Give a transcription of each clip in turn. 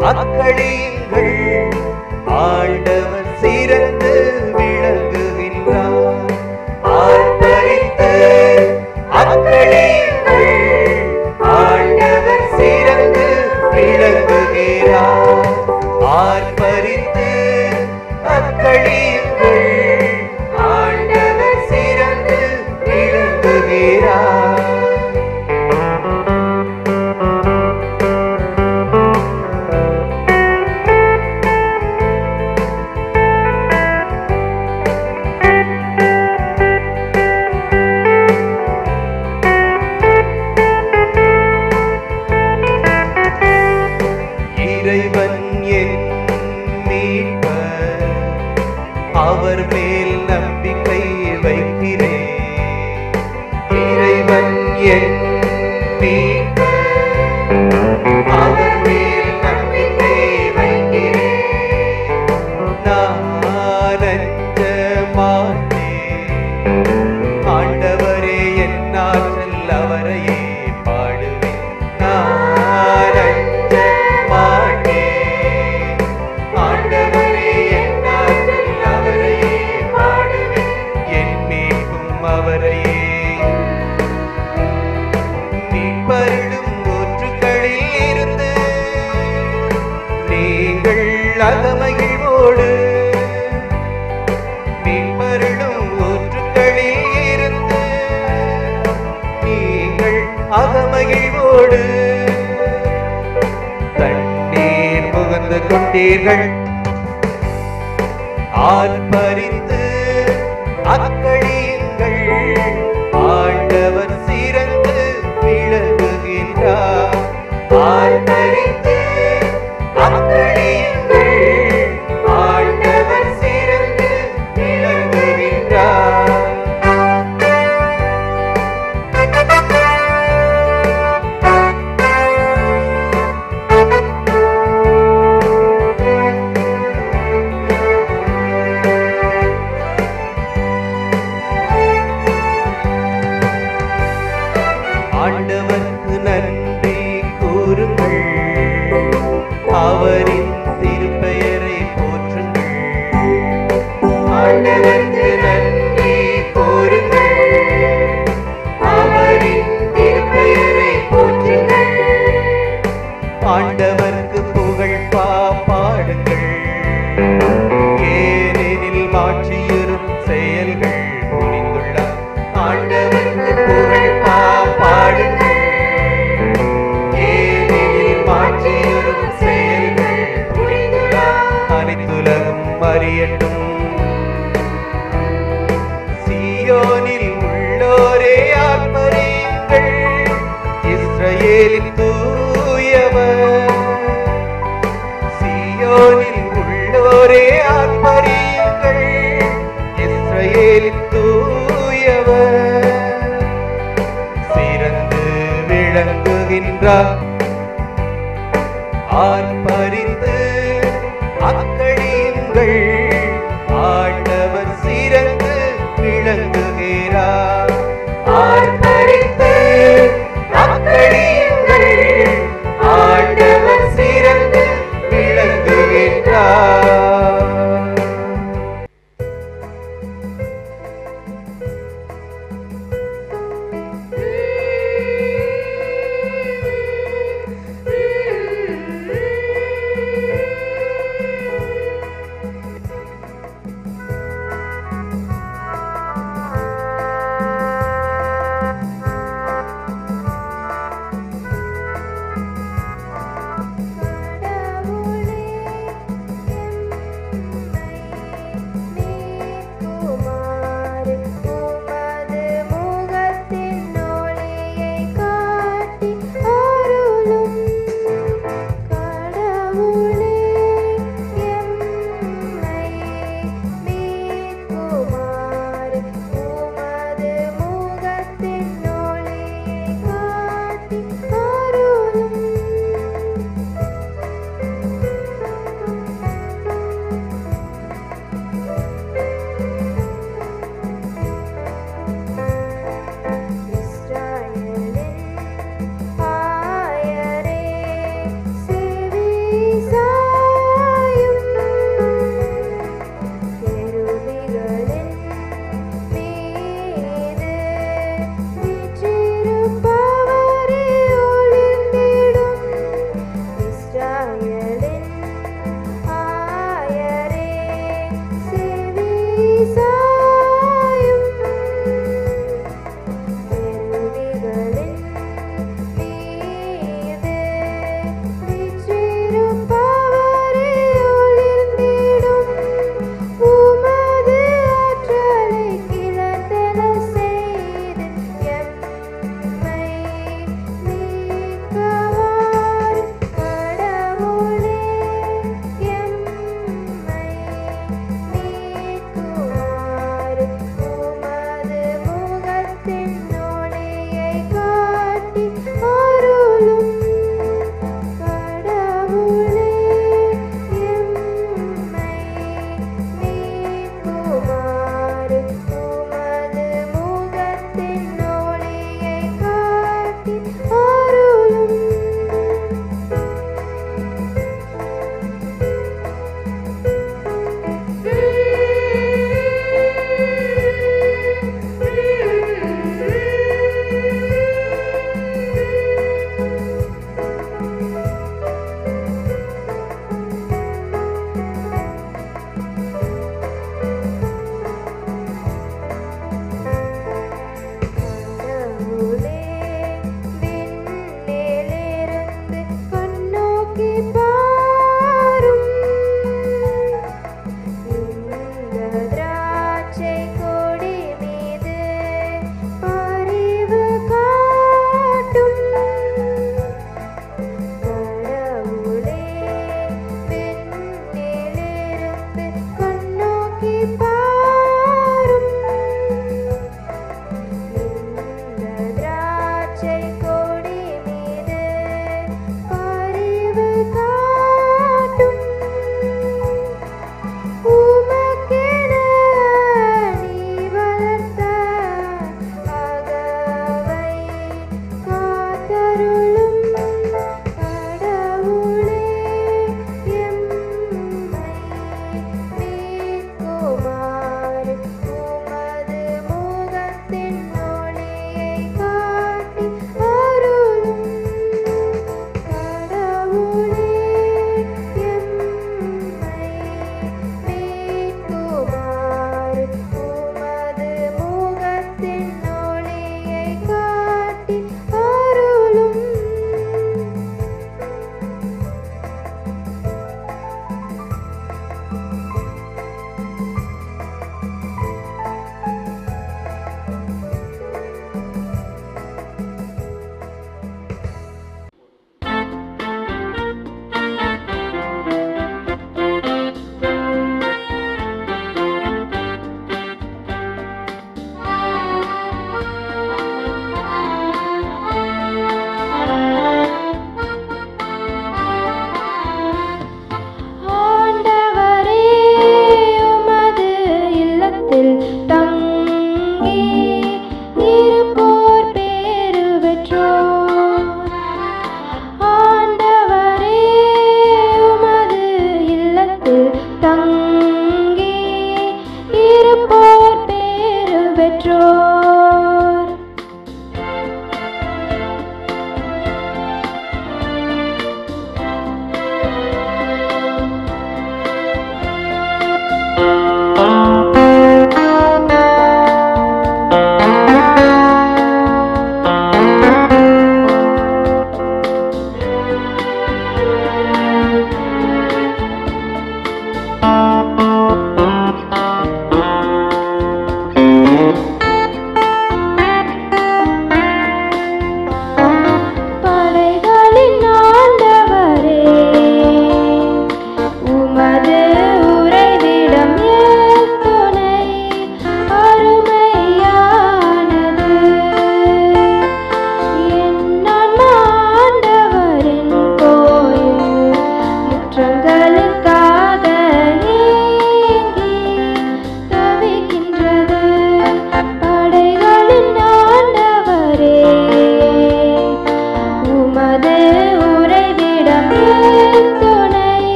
அக்களியுங்கள் ஆண்டவர் சிறந்து விளங்குகின்றார் ஆர்ப்பரித்து அக்களியுங்கள் ஆண்டவர் சிறந்து விளங்குகிறார் ஆர்ப்பரித்து அக்களியுங்கள் ஆண்டவர் சிறந்து விளங்குகிறார் இறைவன் என் மீட்பர் அவர் மேல் நம்பிக்கை வைக்கிறேன் இறைவன் என் மீட்பர் அவர் மேல் நம்பிக்கை வைக்கிறேன் நான் அஞ்ச மாட்டேன் ஆண்டவரே என் ஆற்றல் அவரையே பாடுவேன் நான் அஞ்ச மாட்டேன் ஆண்டவரே என் ஆற்றல் அவரையே பாடுவேன் என் மீட்பும் அவரையே மீட்பருளும் ஊற்றுகளில் இருந்து நீங்கள் அகமகிழ்வோடு மீட்பருளும் ஊற்றுகளில் இருந்து நீங்கள் அகமகிழ்வோடு தண்ணீர் முகந்து கொண்டீர்கள் ஆர்ப்பரித்து அக்களியுங்கள் ஆண்டவர் சிறந்து விளங்குகின்றார் ஆர்ப்பரித்து அக்களியுங்கள் ஆண்டவர் சிறந்து விளங்குகின்றார் ஆண்டவர்க்கு நன்றி கூறுங்கள் அவரின் திருப்பெயரை போற்றுங்கள் ஆண்டவர்க்கு நன்றி கூறுங்கள் அவரின் திருப்பெயரை போற்றுங்கள் ஆண்டவர்க்கு புகழ் பா பாடுங்கள் ஏனெனில் மாற்றியுறும் செயல்கள் புரிந்துள்ளார் ஆண்டவர்க்கு புகழ் பா பாடுங்கள் ஏனெனில் மாற்றியுறும் செயல்கள் புரிந்துள்ளார் அனைத்துலகும் அறியட்டும் சீயோனில் உள்ளோரே ஆர்ப்பரியுங்கள் இஸ்ரவேலின் தூயவர் சீயோனில் உள்ளோரே ஆர்ப்பரியுங்கள் இஸ்ரவேலின் தூயவர் சிறந்து விளங்குகின்றார் ஆர்ப்பரித்து அக்களியுங்கள் ஆண்டவர் சிறந்து விளங்குகிறார் ஆர்ப்பரித்து அக்களியுங்கள் ஆண்டவர் சிறந்து விளங்குகின்றார்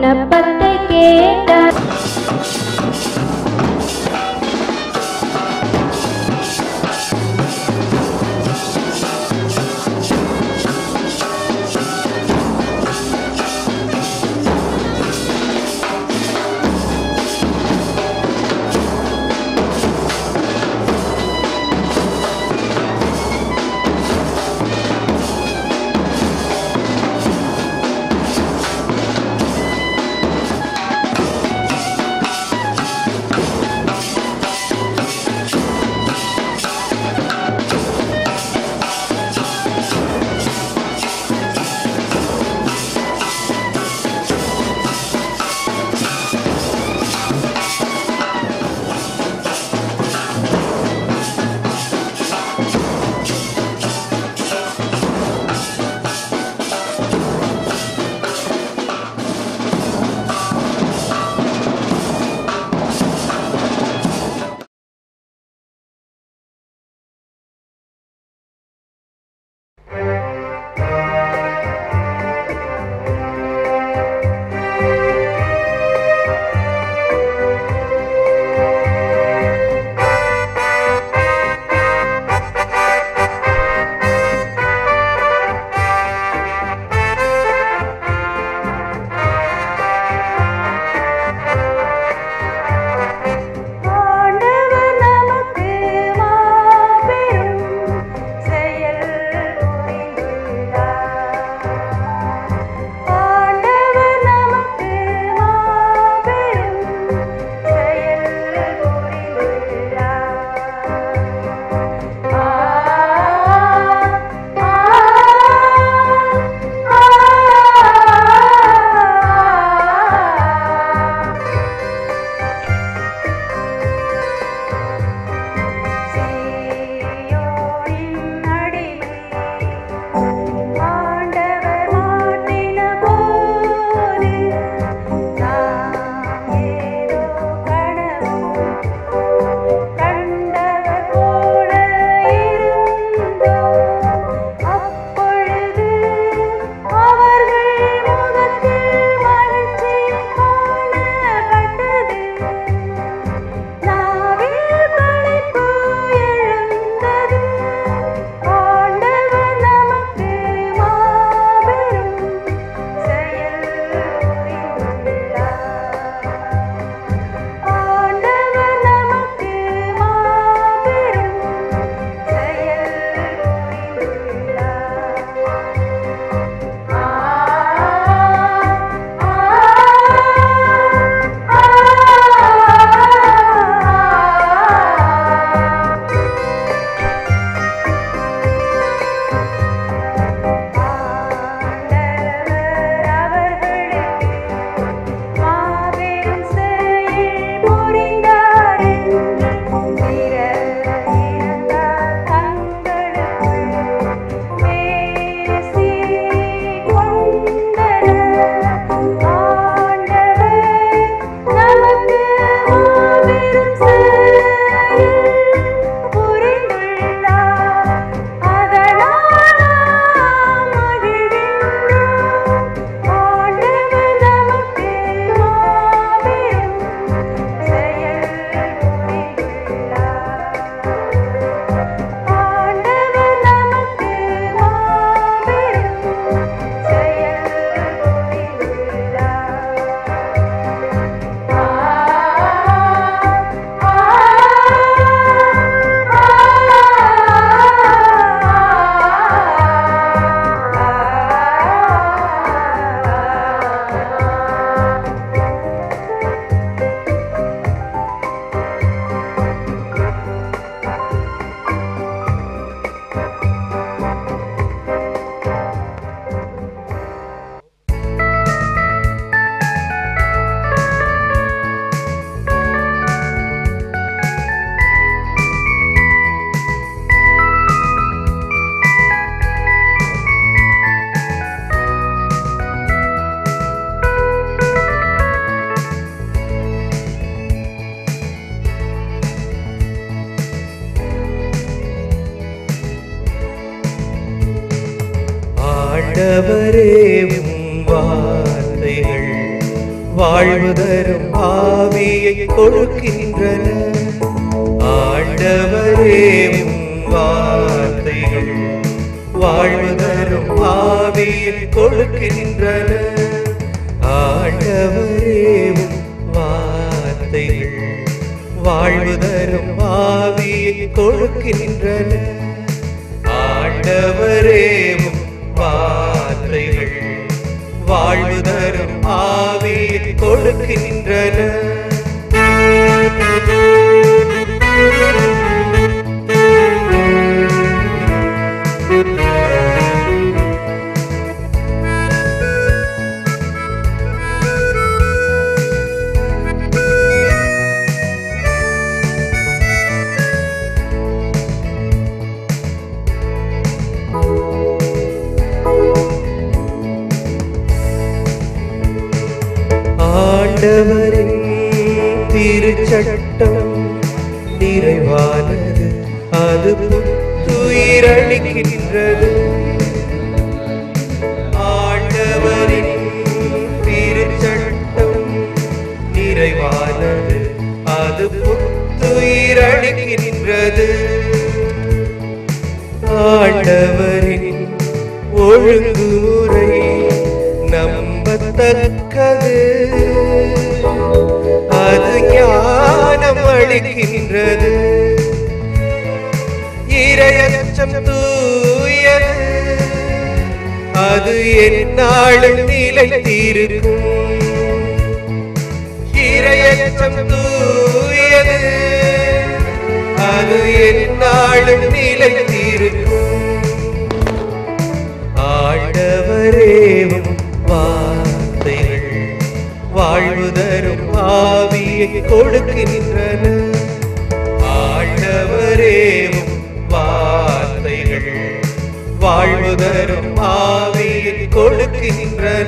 விண்ணப்பத்தை கேட்டார் ஆண்டவர் நமக்கு மாபெரும் செயல் புரிந்துள்ளார். ஆண்டவர் நமக்கு மாபெரும் செயல் புரிந்துள்ளார். ஆ ஆ ஆ சீயோனின் அடிமை ஆண்டவர் மாட்டின போது நாம் ஏதோ கனவு கண்டவர் போல இருந்தோம் அப்பொழுது அவர்கள் முகத்தில் மகிழ்ச்சி காணப்பட்டது நாவில் களிப்பு எழுந்தது ஆண்டவர் நமக்கு மாபெரும் செயல் புரிந்துள்ளார் ஆண்டவர் நமக்கு மாபெரும் செயல் புரிந்துள்ளார் ஆ ஆண்டவர் அவர்களுக்கு மாபெரும் செயல் புரிந்தார் என்று பிறர் இனத்தார் தங்களுக்குள் பேசிக் கொண்டனர். ஆண்டவர் நமக்கு மாபெரும் செயல் புரிந்துள்ளார். அதனால் நாம் மகிழ்கின்றோம். ஆண்டவர் நமக்கு மாபெரும் செயல் புரிந்துள்ளார். ஆண்டவர் நமக்கு மாபெரும் செயல் புரிந்துள்ளார். ஆ ஆண்டவரே உம் வார்த்தைகள் வாழ்வு தரும் ஆவியை கொடுக்கின்றன ஆண்டவரே உம் வார்த்தைகள் வாழ்வு தரும் ஆவியை கொடுக்கின்றன ஆண்டவரே உம் வார்த்தைகள் வாழ்வு தரும் ஆவியை கொடுக்கின்றன ஆண்டவரே உம் வார்த்தைகள் வாழ்வு தரும் ஆவியை கொடுக்கின்றன ஆண்டவரின் திருச்சட்டம் நிறைவானது அது புத்துயிரளிக்கின்றது ஆண்டவரின் திருச்சட்டம் நிறைவானது அது புத்துயிரளிக்கின்றது ஆண்டவரின் ஒழுங்குமுறை நம்பத்தக்கது அது ஞானம் அளிக்கின்றது இரையச்சம் தூயது அது எந்நாளும் நிலைத்திருக்கும் இரையச்சம் தூயது அது எந்நாளும் நிலைத்திருக்கும் ஆண்டவரேவும் வார்த்தைகள் வாழ்வு தரும் ஆவியை கொடுக்கின்றன ஆண்டவரேவும் வார்த்தைகள் வாழ்வு தரும் ஆவியை கொடுக்கின்றன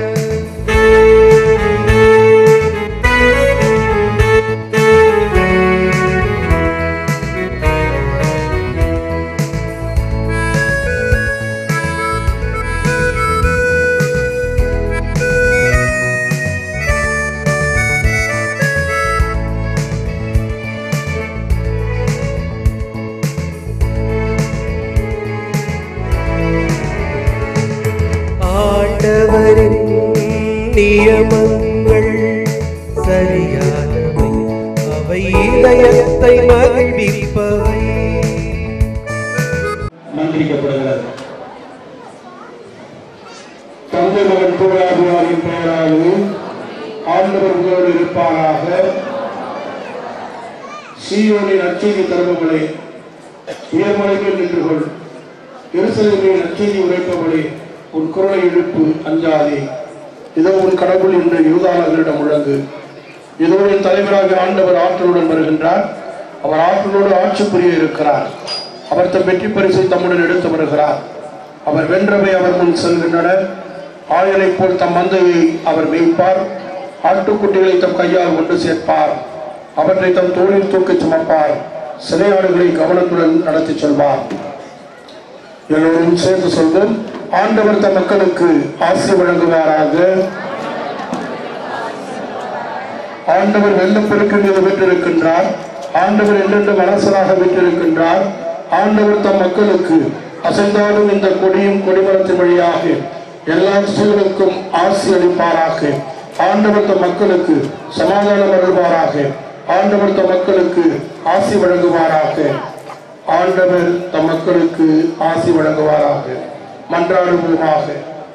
ஆண்டவரின் நியமங்கள் சரியானவை அவை இதயத்தை மகிழ்விப்பவை மந்திரிக்கப்படுகிறது தந்தை மகன் தூயாகுவாரின் பெயராலும் ஆண்டவர் உங்களோடு இருப்பாராக சீயோனின் நற்செய்தி தருமங்களே உயர்மலைகள் நின்று கொள் எருசலேமின் நற்செய்தி உரைப்பபடி உன் குரலை எழுப்பு அஞ்சாதே இதோ உன் கடவுள் என்று யூதானர்களிடம் முழங்கு இதோ என் தலைவராக ஆண்டவர் ஆற்றலுடன் வருகின்றார் அவர் ஆற்றலோடு ஆட்சி புரிய இருக்கிறார் அவர் தம் வெற்றி பரிசை தம்முடன் எடுத்து வருகிறார் அவர் வென்றவை அவர் முன் செல்கின்றன ஆயனைப் போல் தம் மந்தையை அவர் மேய்ப்பார் ஆட்டுக்குட்டிகளை தம் கையால் ஒன்று சேர்ப்பார் அவற்றை தம் தோளில் தூக்கிச் சுமப்பார் சிலையாடுகளை கவனத்துடன் நடத்திச் செல்வார் எல்லோரும் சேர்ந்து சொல்வோம் ஆண்டவர் தம் மக்களுக்கு ஆசி வழங்குவாராக ஆண்டவர் வெள்ளப்பெருக்கு மீது வீற்றிருக்கின்றார் ஆண்டவர் என்றென்றும் அரசராக வீற்றிருக்கின்றார் ஆண்டவர் தம் மக்களுக்கு அசைந்தாலும் இந்த கொடியும் கொடிமரத்தின் வழியாக எல்லா திசைகளுக்கும் ஆசி அளிப்பாராக ஆண்டவர் தம் மக்களுக்கு சமாதானம் அருள்வாராக ஆண்டவர் தம் மக்களுக்கு ஆசி வழங்குவாராக ஆண்டவர் தம் மக்களுக்கு ஆசி வழங்குவாராக மன்றாடுவோமாக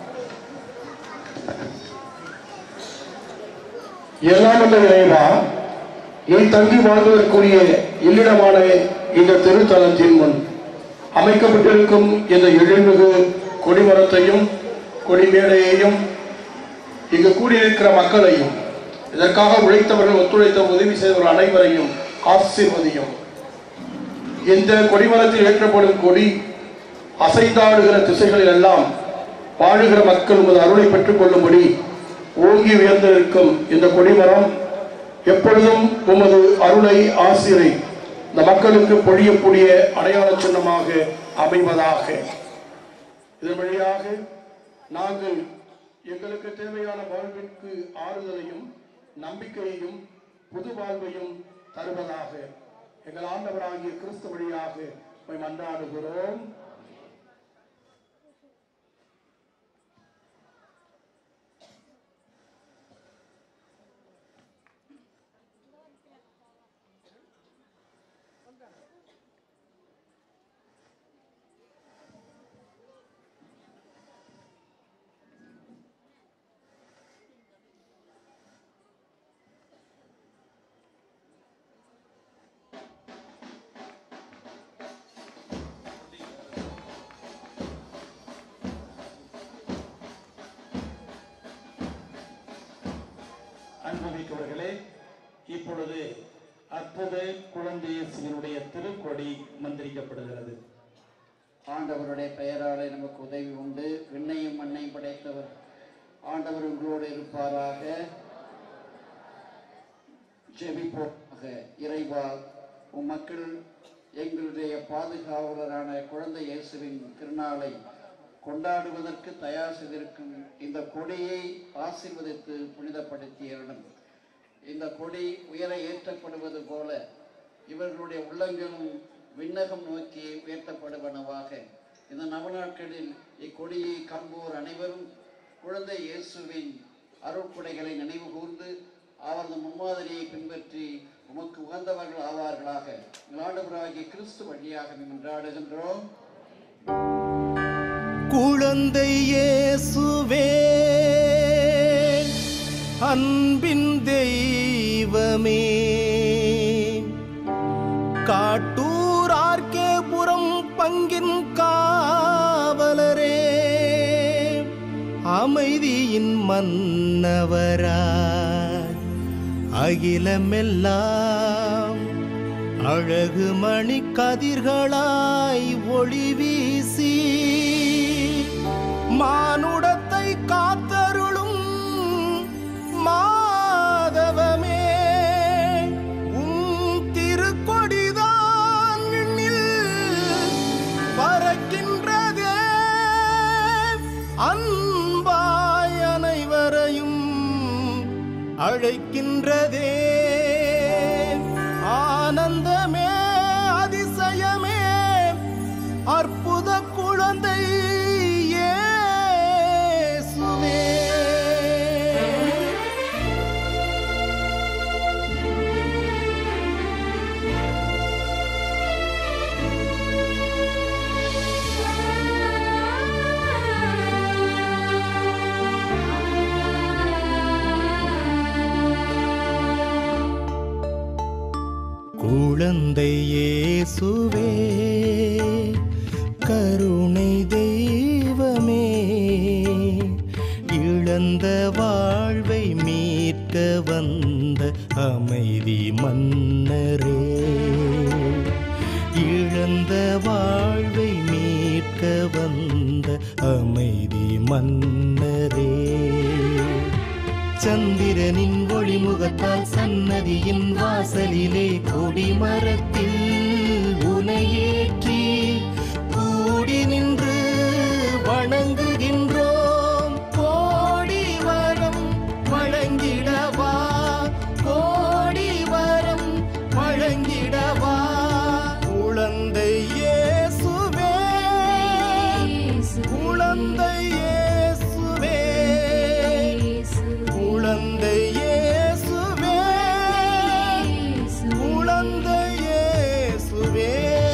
எல்லாம் வல்ல இறைவா நீ தங்கி வாழ்வதற்குரிய இல்லிடமான இந்த திருத்தலத்தின் முன் அமைக்கப்பட்டிருக்கும் இந்த எழில்மிகு கொடிமரத்தையும் கொடிமேடையையும் இங்கு கூடியிருக்கிற மக்களையும் இதற்காக உழைத்தவர்கள் ஒத்துழைத்த உதவி செய்தவர்கள் அனைவரையும் ஆசீர்வதியும் இந்த கொடிமரத்தில் ஏற்றப்படும் கொடி அசைந்தாடுகிற திசைகளில் எல்லாம் வாழுகிற மக்கள் உமது அருளை பெற்றுக் கொள்ளும்படி ஓங்கி உயர்ந்திருக்கும் இந்த கொடிமரம் எப்பொழுதும் உமது அருளை ஆசிரை இந்த மக்களுக்கு பொழியக்கூடிய அடையாள சின்னமாக அமைவதாக இதன் வழியாக நாங்கள் எங்களுக்கு தேவையான வாழ்விற்கு ஆறுதலையும் நம்பிக்கையையும் புது வாழ்வையும் தருவதாக எங்கள் ஆண்டவராகிய கிறிஸ்து வழியாக உம்மை மன்றாடுகிறோம் அன்புமிக்கவர்களே இப்பொழுது அற்புத குழந்தை இயேசுவினுடைய திருக்கொடி மந்திரிக்கப்படுகிறது ஆண்டவருடைய பெயராலே நமக்கு உதவி உண்டு விண்ணையும் மண்ணையும் படைத்தவர் ஆண்டவர் உங்களோடு இருப்பாராக ஜெபிப்போமாக இறைவா உம் மக்கள் எங்களுடைய பாதுகாவலரான குழந்தை இயேசுவின் திருநாளை கொண்டாடுவதற்கு தயார் செய்திருக்கும் இந்த கொடியை ஆசீர்வதித்து புனிதப்படுத்தியருடன் இந்த கொடி உயர ஏற்றப்படுவது போல இவர்களுடைய உள்ளங்களும் விண்ணகம் நோக்கி உயர்த்தப்படுவனவாக இந்த நவநாட்களில் இக்கொடியை காண்போர் அனைவரும் குழந்தை இயேசுவின் அருட்கொடைகளை நினைவு கூர்ந்து அவரது முன்மாதிரியை பின்பற்றி உமக்கு உகந்தவர்கள் ஆவார்களாக எங்கள் ஆண்டவராகிய கிறிஸ்து வழியாக நின்றாடுகின்றோம் குழந்தை இயேசுவே அன்பின் தெய்வமே காட்டூர் ஆர்கேபுரம் பங்கின் காவலரே அமைதியின் மன்னவராய் அகிலமெல்லாம் அழகு மணி கதிர்களாய் ஒளி வீசி மானுடத்தை காத்தருளும் மாதவமே உம் திருக்கொடிதான் விண்ணில் பறக்கின்றதே அன்பாய் அனைவரையும் அழைக்கின்றதே ஆனந்தமே அதிசயமே அற்புத குழந்தை இயேசுவே குழந்தை இயேசுவே கருணை தெய்வமே இழந்த வாழ்வை மீட்க வந்த அமைதி மன்னரே இழந்த வாழ்வை மீட்க வந்த அமைதி மன்னரே சந்திரனின் ஒளிமுகத்தால் சன்னதியின் வாசலிலே கொடிமரத்தில் உனையேற்றி கூடி நின்று வணங்குகின்றோம் கோடி வரம் வழங்கிடவா கோடி வரம் வழங்கிடவா குழந்தை இயேசுவே குழந்தை இயேசுவே குழந்தை இயேசுவே குழந்தை இயேசுவே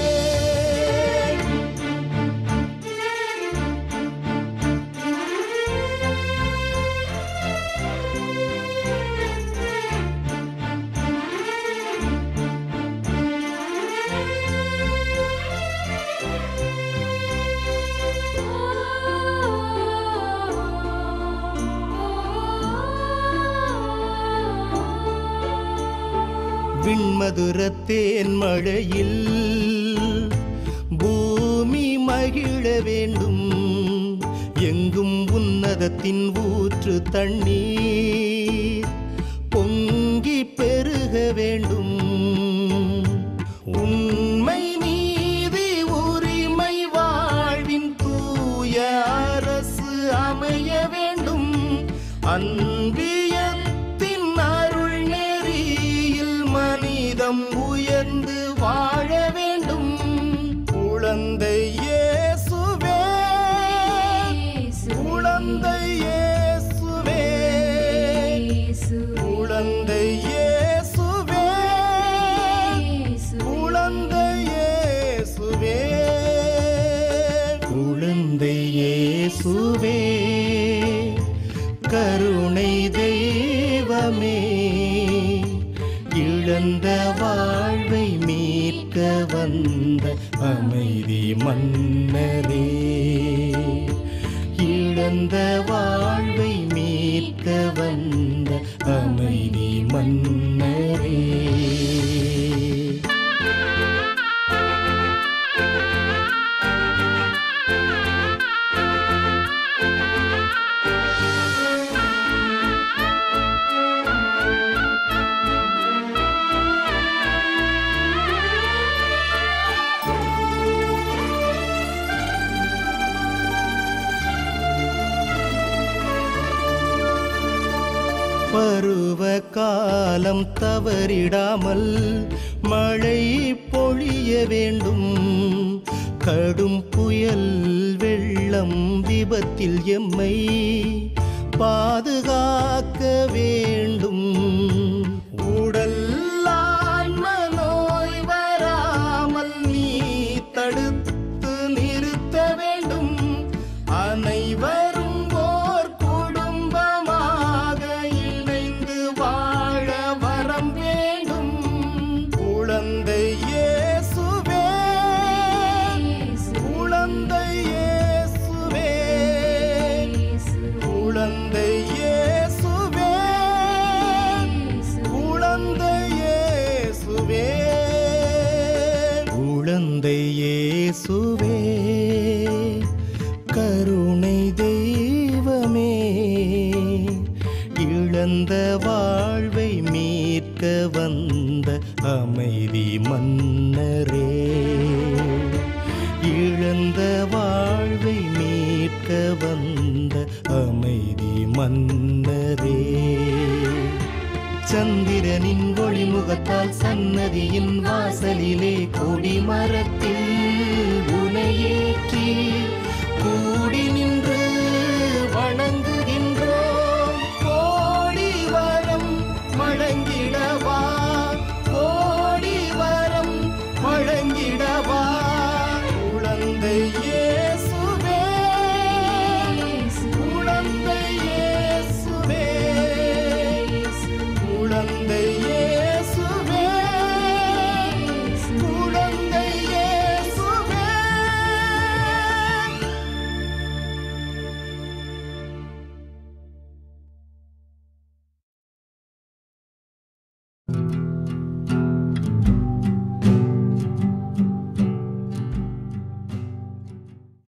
விண்மதுரத்தேன் மழையில் பூமி மகிழ வேண்டும் எங்கும் உன்னதத்தின் ஊற்று தண்ணீர் பொங்கி பெருக வேண்டும் உண்மை நீதி உரிமை வாழ்வின் தூய அரசு அமைய வேண்டும் அன்பியத்தின் அருள் நெறியில் மனிதம் உயர்ந்து வாழ வேண்டும் குழந்தை இயேசுவே குழந்தை இயேசுவே குழந்தை இயேசுவே குழந்தை இயேசுவே குழந்தை இயேசுவே கருணை தெய்வமே இழந்த வாழ்வை மீட்க வந்த அமைதி மன்னரே இழந்த வாழ்வை மீட்க வந்த அமைதி மன்னரே பருவ காலம் தவறிடாமல் மழை பொழிய வேண்டும் கடும் புயல் வெள்ளம் விபத்தில் எம்மை பாதுகாக்க வேண்டும் உடல் ஆன்ம நோய் வராமல் நீ தடுத்து நிறுத்த வேண்டும் அனைவரும் ஓர் குடும்பமாக இணைந்து வாழ வரம் வேண்டும் குழந்தை இயேசுவே குழந்தை இயேசுவே குழந்தை இயேசுவே குழந்தை இயேசுவே குழந்தை இயேசுவே கருணை தெய்வமே இழந்த வாழ்வை மீட்க வந்த அமைதி மன்னரே இழந்த வாழ்வை மீட்க வந்த அமைதி மன்னரே சந்திரனின் ஒளிமுகத்தால் சன்னதியின் வாசலிலே கொடி மரத்தில் உனையேற்றி கூ